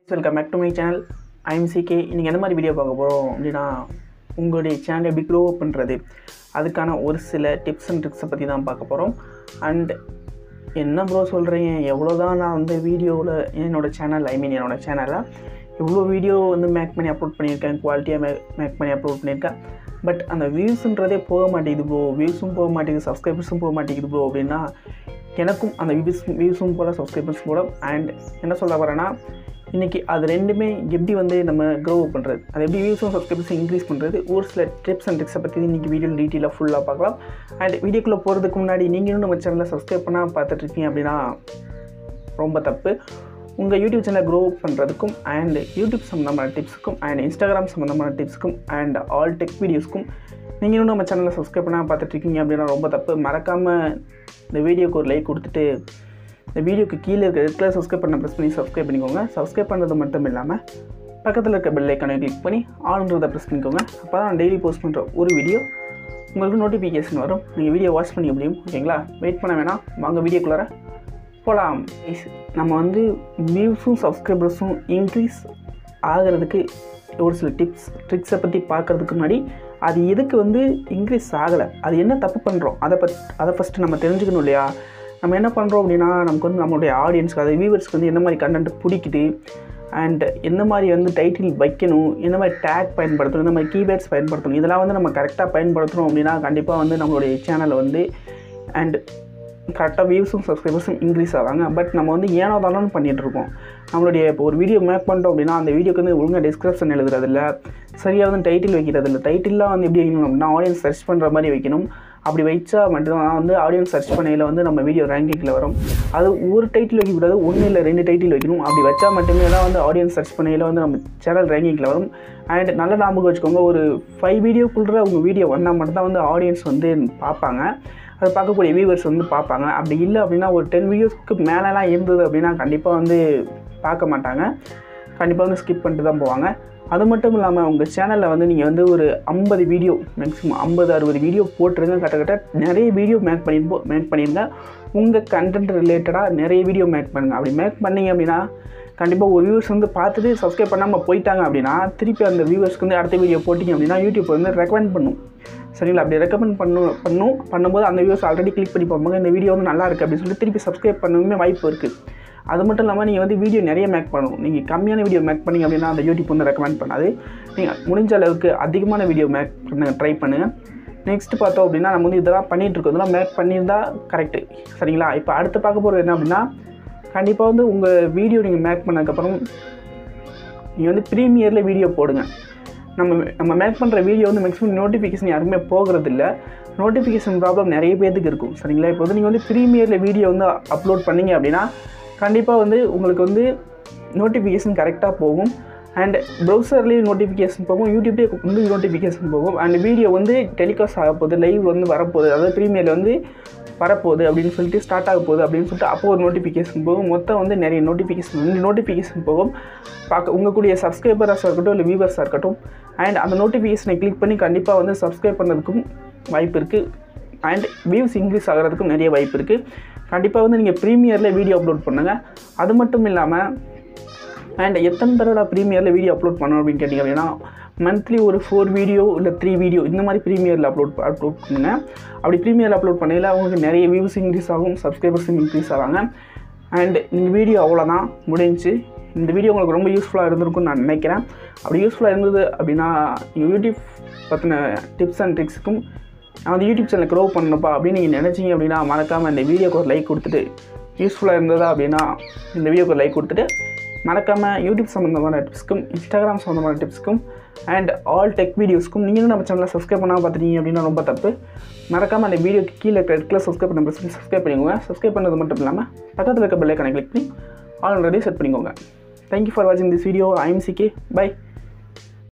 welcome back to my channel IMCK இன்றைக்கி எந்த மாதிரி வீடியோ பார்க்க போகிறோம் அப்படின்னா உங்களுடைய சேனலை எப்படி க்ரோ பண்ணுறது அதுக்கான ஒரு சில டிப்ஸ் அண்ட் ட்ரிக்ஸை பற்றி தான் பார்க்க போகிறோம் அண்ட் என்ன ப்ரோ சொல்கிறீங்க எவ்வளோ தான் நான் வந்து வீடியோவில் என்னோடய சேனல் ஐ மீன் என்னோடய சேனலில் இவ்வளோ வீடியோ வந்து மேக் பண்ணி அப்லோட் பண்ணியிருக்கேன் குவாலிட்டியாக மே மேக் பண்ணி அப்லோட் பண்ணியிருக்கேன் பட் அந்த வியூஸுன்றதே போக மாட்டேங்குது ப்ரோ வியூஸும் போக மாட்டேங்குது சப்ஸ்கிரைபர்ஸும் போக மாட்டேங்குது ப்ரோ அப்படின்னா எனக்கும் அந்த வியூஸ் வியூஸும் போல சப்ஸ்கிரைபர்ஸ் போல அண்ட் என்ன சொல்ல வரேன்னா இன்றைக்கி அது ரெண்டுமே எப்படி வந்து நம்ம க்ரோ பண்ணுறது அது எப்படி வியூஸும் சப்ஸ்கிரைபர்ஸும் இன்க்ரீஸ் பண்ணுறது ஒரு சில டிப்ஸ் அண்ட் ட்ரிக்ஸை பற்றி இன்றைக்கி வீடியோ டீட்டெயிலாக ஃபுல்லாக பார்க்கலாம் அண்ட் வீடியோக்குள்ளே போகிறதுக்கு முன்னாடி நீங்களும் நம்ம சேனலில் சப்ஸ்கிரைப் பண்ணால் பார்த்துட்ருக்கீங்க அப்படின்னா ரொம்ப தப்பு உங்கள் யூடியூப் சேனலை க்ரோ பண்ணுறதுக்கும் அண்ட் யூடியூப் சம்மந்தமான டிப்ஸுக்கும் அண்ட் இன்ஸ்டாகிராம் சம்மந்தமான டிப்ஸுக்கும் அண்ட் ஆல் டெக் வீடியோஸ்க்கும் நீங்களும் நம்ம சேனலை சப்ஸ்கிரைப் பண்ணால் பார்த்துட்ருக்கீங்க அப்படின்னா ரொம்ப தப்பு மறக்காமல் இந்த வீடியோக்கு ஒரு லைக் கொடுத்துட்டு இந்த வீடியோக்கு கீழே இருக்க ரெட் கலர் சப்ஸ்கிரைப் பண்ண ப்ரெஸ் பண்ணி சப்ஸ்கிரைப் பண்ணிக்கோங்க சப்ஸ்கிரைப் பண்ணுறது மட்டும் இல்லாமல் பக்கத்தில் இருக்க பெல் ஐக்கானை கிளிக் பண்ணி ஆளுன்றதை ப்ரெஸ் பண்ணிக்கோங்க அப்போ தான் நான் டெய்லி போஸ்ட் பண்ணுற ஒரு வீடியோ உங்களுக்கு நோட்டிஃபிகேஷன் வரும் நீங்கள் வீடியோ வாட்ச் பண்ணிக்க முடியும் ஓகேங்களா வெயிட் பண்ண வேணாம் வாங்க வீடியோக்குள்ளார போகலாம் நம்ம வந்து வியூஸும் சப்ஸ்கிரைபர்ஸும் இன்க்ரீஸ் ஆகிறதுக்கு ஒரு சில டிப்ஸ் ட்ரிக்ஸை பற்றி பார்க்குறதுக்கு முன்னாடி அது எதுக்கு வந்து இன்க்ரீஸ் ஆகலை அது என்ன தப்பு பண்ணுறோம் அதை பத் அதை ஃபஸ்ட்டு நம்ம தெரிஞ்சுக்கணும் இல்லையா நம்ம என்ன பண்ணுறோம் அப்படின்னா நமக்கு வந்து நம்மளுடைய ஆடியன்ஸ்க்கு அது வியூவர்ஸ்க்கு வந்து என்ன மாதிரி கண்டென்ட் பிடிக்குது அண்ட் எந்த மாதிரி வந்து டைட்டில் வைக்கணும் எந்த மாதிரி டேக் பயன்படுத்தணும் எந்த மாதிரி கீவேர்ட்ஸ் பயன்படுத்தணும் இதெல்லாம் வந்து நம்ம கரெக்டாக பயன்படுத்தணும் அப்படின்னா கண்டிப்பாக வந்து நம்மளுடைய சேனலை வந்து அண்ட் கரெக்டாக வியூஸும் சப்ஸ்கிரைபர்ஸும் இன்க்ரீஸ் ஆவாங்க பட் நம்ம வந்து ஏனோ தானோன்னு பண்ணிகிட்ருக்கோம் நம்மளுடைய இப்போ ஒரு வீடியோ மேக் பண்ணிட்டோம் அப்படின்னா அந்த வீடியோக்கு வந்து ஒழுங்காக டிஸ்கிரிப்ஷன் எழுதுறதில்ல சரியாக வந்து டைட்டில் வைக்கிறதில்ல டைட்டில்லாம் வந்து எப்படி வைக்கணும் அப்படின்னா ஆடியன்ஸ் சர்ச் பண்ணுற மாதிரி வைக்கணும் அப்படி வச்சா மட்டும்தான் வந்து ஆடியன்ஸ் சர்ச் பண்ணையில் வந்து நம்ம வீடியோ ரேங்கிங்கில் வரும் அது ஒரு டைட்டில் வைக்கக்கூடாது ஒன்று இல்லை ரெண்டு டைட்டில் வைக்கணும் அப்படி வச்சா மட்டுமே தான் வந்து ஆடியன்ஸ் சர்ச் பண்ணையில் வந்து நம்ம சேனல் ரேங்கிங்கில் வரும் அண்ட் நல்ல ஞாபகம் வச்சுக்கோங்க ஒரு ஃபைவ் வீடியோக்குள்ள உங்கள் வீடியோ வந்தால் மட்டும்தான் வந்து ஆடியன்ஸ் வந்து பார்ப்பாங்க அதை பார்க்கக்கூடிய வியூவர்ஸ் வந்து பார்ப்பாங்க அப்படி இல்லை அப்படின்னா ஒரு டென் வீடியோஸ்க்கு மேலெலாம் இருந்தது அப்படின்னா கண்டிப்பாக வந்து பார்க்க மாட்டாங்க கண்டிப்பாக வந்து ஸ்கிப் பண்ணிட்டு தான் போவாங்க அது மட்டும் இல்லாமல் உங்கள் சேனலில் வந்து நீங்கள் வந்து ஒரு ஐம்பது வீடியோ மேக்ஸிமம் ஐம்பது அறுபது வீடியோ போட்டுருங்க கட்ட நிறைய வீடியோ மேக் பண்ணி மேக் பண்ணியிருங்க உங்கள் கண்டென்ட் ரிலேட்டடாக நிறைய வீடியோ மேக் பண்ணுங்கள் அப்படி மேக் பண்ணிங்க அப்படின்னா கண்டிப்பாக ஒரு வியூவர்ஸ் வந்து பார்த்துட்டு சப்ஸ்கிரைப் பண்ணாமல் போயிட்டாங்க அப்படின்னா திருப்பி அந்த வியூவர்ஸ்க்கு வந்து அடுத்த வீடியோ போட்டிங்க அப்படின்னா யூடியூப் வந்து ரெக்கமெண்ட் பண்ணும் சரிங்களா அப்படி ரெக்கமெண்ட் பண்ணும் பண்ணும் பண்ணும்போது அந்த வியூவர்ஸ் ஆல்ரெடி கிளிக் பண்ணி பார்ப்பாங்க இந்த வீடியோ வந்து நல்லா இருக்குது அப்படின்னு சொல்லிட்டு திருப்பி சப்ஸ்கிரைப் பண்ணவுமே வாய்ப்பு இருக்குது அது மட்டும் இல்லாமல் நீங்கள் வந்து வீடியோ நிறைய மேக் பண்ணணும் நீங்கள் கம்மியான வீடியோ மேக் பண்ணிங்க அப்படின்னா அந்த யூடியூப் வந்து ரெக்கமெண்ட் பண்ணாது நீங்கள் முடிஞ்ச அளவுக்கு அதிகமான வீடியோ மேக் பண்ண ட்ரை பண்ணுங்கள் நெக்ஸ்ட் பார்த்தோம் அப்படின்னா நம்ம வந்து இதெல்லாம் பண்ணிகிட்டு இருக்கோம் இதெல்லாம் மேக் பண்ணியிருந்தால் கரெக்டு சரிங்களா இப்போ அடுத்து பார்க்க போகிறது என்ன அப்படின்னா கண்டிப்பாக வந்து உங்கள் வீடியோ நீங்கள் மேக் பண்ணதுக்கப்புறம் நீங்கள் வந்து ப்ரீமியரில் வீடியோ போடுங்க நம்ம நம்ம மேக் பண்ணுற வீடியோ வந்து மேக்ஸிமம் நோட்டிஃபிகேஷன் யாருமே போகிறதில்ல நோட்டிஃபிகேஷன் ப்ராப்ளம் நிறைய பேருக்கு இருக்கும் சரிங்களா இப்போ வந்து நீங்கள் வந்து ப்ரீமியரில் வீடியோ வந்து அப்லோட் பண்ணீங்க அப்படின்னா கண்டிப்பாக வந்து உங்களுக்கு வந்து நோட்டிஃபிகேஷன் கரெக்டாக போகும் அண்ட் ப்ரௌசர்லேயும் நோட்டிஃபிகேஷன் போகும் யூடியூப்லேயே வந்து நோட்டிஃபிகேஷன் போகும் அண்ட் வீடியோ வந்து டெலிகாஸ்ட் ஆக போகுது லைவ் வந்து வரப்போகுது அதாவது ப்ரீமியரில் வந்து வரப்போகுது அப்படின்னு சொல்லிட்டு ஸ்டார்ட் ஆக போகுது அப்படின்னு சொல்லிட்டு அப்போ ஒரு நோட்டிஃபிகேஷன் போகும் மொத்தம் வந்து நிறைய நோட்டிஃபிகேஷன் வந்து நோட்டிஃபிகேஷன் போகும் பார்க்க உங்களுடைய சப்ஸ்கிரைபர்ஸாக இருக்கட்டும் இல்லை வியூவர்ஸாக இருக்கட்டும் அண்ட் அந்த நோட்டிஃபிகேஷனை கிளிக் பண்ணி கண்டிப்பாக வந்து சப்ஸ்கிரைப் பண்ணுறதுக்கும் வாய்ப்பு இருக்குது அண்ட் வியூஸ் இன்க்ரீஸ் ஆகிறதுக்கும் நிறைய வாய்ப்பு இருக்குது கண்டிப்பாக வந்து நீங்கள் ப்ரீமியரில் வீடியோ அப்லோட் பண்ணுங்கள் அது மட்டும் இல்லாமல் அண்ட் எத்தனை தடவை ப்ரீமியரில் வீடியோ அப்லோட் பண்ணணும் அப்படின்னு கேட்டிங்க அப்படின்னா மந்த்லி ஒரு ஃபோர் வீடியோ இல்லை த்ரீ வீடியோ இந்த மாதிரி ப்ரீமியரில் அப்லோட் அப்லோட் பண்ணுங்க அப்படி ப்ரீமியரில் அப்லோட் பண்ணையில் அவங்களுக்கு நிறைய வியூஸ் இன்க்ரீஸ் ஆகும் சப்ஸ்கிரைபர்ஸும் இன்க்ரீஸ் ஆவாங்க அண்ட் இந்த வீடியோ அவ்வளோதான் முடிஞ்சு இந்த வீடியோ உங்களுக்கு ரொம்ப யூஸ்ஃபுல்லாக இருந்திருக்கும்னு நான் நினைக்கிறேன் அப்படி யூஸ்ஃபுல்லாக இருந்தது அப்படின்னா நீங்கள் யூடியூப் பற்றின டிப்ஸ் அண்ட் ட்ரிக்ஸுக்கும் நான் வந்து யூடியூப் சேனல் க்ரோ பண்ணணுப்பா அப்படின்னு நீங்கள் நினச்சிங்க அப்படின்னா மறக்காமல் இந்த வீடியோக்கு ஒரு லைக் கொடுத்துட்டு யூஸ்ஃபுல்லாக இருந்ததா அப்படின்னா இந்த வீடியோக்கு ஒரு லைக் கொடுத்துட்டு மறக்காமல் யூடியூப் சம்மந்தமான டிப்ஸ்க்கும் இன்ஸ்டாகிராம் சம்மந்தமான டிப்ஸ்க்கும் அண்ட் ஆல் டெக் வீடியோஸ்க்கும் நீங்களும் நம்ம சேனலை சப்ஸ்கிரைப் பண்ணால் பார்த்துட்டீங்க அப்படின்னா ரொம்ப தப்பு மறக்காமல் அந்த வீடியோக்கு கீழே ரெட் கலர் சப்ஸ்கிரைப் பண்ண ப்ரெஸ் சப்ஸ்கிரைப் பண்ணிக்கோங்க சப்ஸ்கிரைப் பண்ணது மட்டும் இல்லாமல் பக்கத்தில் இருக்க பெல்லைக்கான கிளிக் பண்ணி ஆல்ரெடி செட் பண்ணிக்கோங்க தேங்க்யூ ஃபார் வாட்சிங் திஸ் வீடியோ ஐஎம்சிகே பை